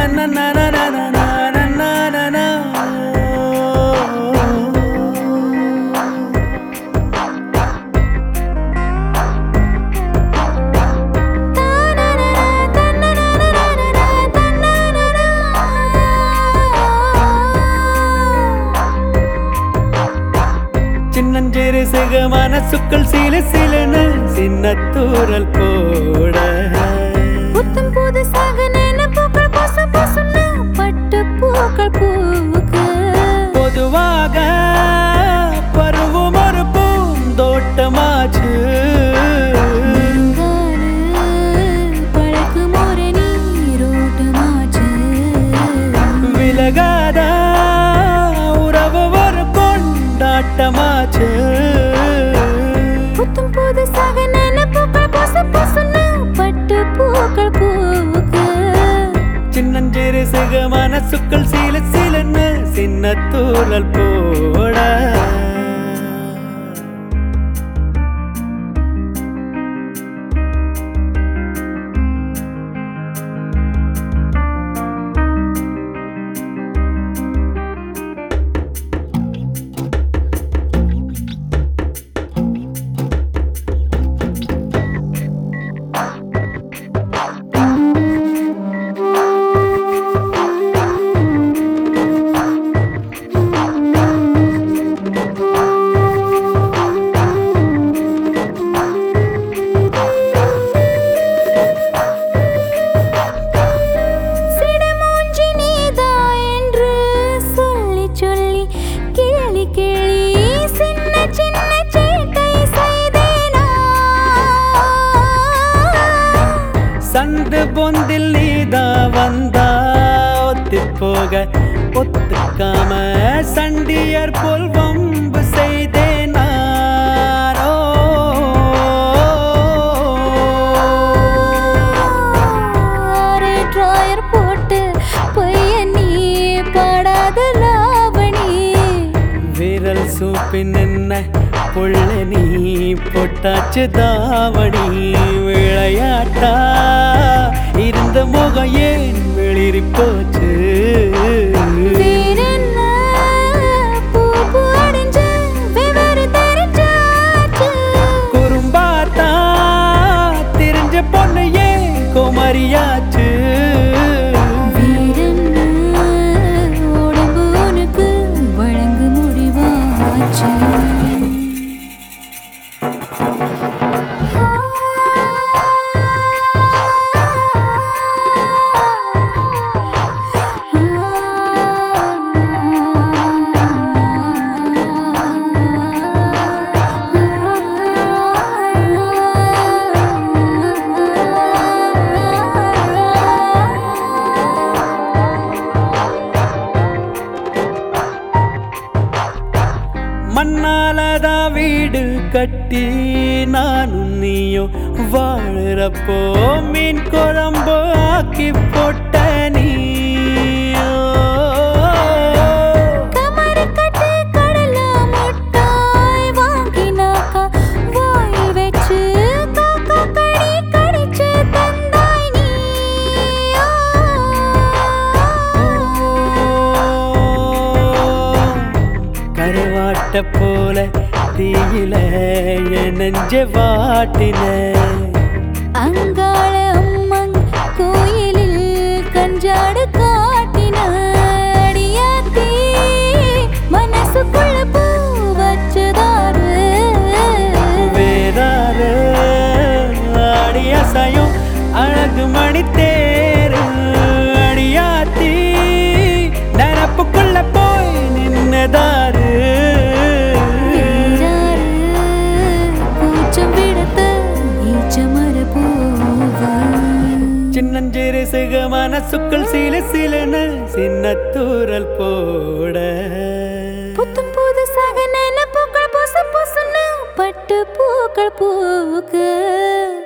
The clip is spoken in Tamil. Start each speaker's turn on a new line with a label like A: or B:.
A: சின்னஞ்சிறு சிக மனசுக்கள் சில சிலன சின்ன தூரல் போட
B: புத்தம் புதுசாக நினைப்புகள் பொசு பொசுன்னு பட்டு பூக்கள் பூவுக்கு
A: பொதுவாக பருவம் ஒரு பூந்தோட்டமாச்சு
B: நெடுங்கால பழக்கும் ஒரு நீரோட்டமாச்சு
A: விலகாத உறவு ஒரு கொண்டாட்டமாச்சு
B: புத்தம் புதுசாக நினைப்புகள் பொசு பொசுன்னு பட்டு பூக்கள் பூவுக்கு
A: சின்னஞ்சிறு சிக மனசுக்கள் சில சிலன்னு சின்ன தூரல் போட
B: சிடுமூஞ்சி நீதா என்று சொல்லி சொல்லி கேலி கேலி சின்ன சின்ன சேட்டை செய்தேனா
A: சந்து பொந்தில் நீதா வந்தா ஒத்து போக ஒத்துக்காம சண்டியர் போல் வம்பு செய்தேன் நானோ
B: ஆரே டிராயர் போட்டு பையன் நீ பாடாத லாவணி
A: விரல் சூப்பின் என்ன புள்ள நீ பொட்டாச்சு தாவணி விளையாட்டா இருந்த முகம் ஏன் வெளிரி போச்சு
B: வேறென்ன பூ பூ அடைஞ்ச விவரம் தெரிஞ்சாச்சு
A: குறும்பாத்தா தெரிஞ்ச பொண்ணு ஏன் குமரியாச்சு
B: வீரம்னா உடம்பு உனக்கு வழங்கு முடிவாச்சு
A: மண்ணாலதா வீடு கட்டி நானும் நீயும் வாழுறப்போ மீன் குழம்பு ஆக்கி போட்ட நீயோ
B: கமரு கட்டு கடல முட்டாய் வாங்கினாக்கா வாயில் வச்சு காக்கா கடி கடிச்சு தந்தாய் நீயோ
A: கருவாட்ட போல தீயில என் நெஞ்ச வாட்டின
B: அங்காள அம்மன் கோயிலில் கஞ்சாடு காட்டின அடியாத்தி மனசுக்குள்ள பூ வச்சதாரு
A: வேறாரு ஆடி அசையும் அழகு மணி தேரு அடியாத்தி நினப்புக்குள்ள போய் நின்னதாரு
B: வீராரு கூச்சம் விடத்த ஈச்சமர பூவா
A: சின்னஞ்சிறு சிக மனசுக்குள் சில சிலன சின்ன தூரல் போட
B: புத்தம் புதுசாக நினைப்புகள் பொசு பொசுன்னு பட்டு பூக்கள் பூக்கு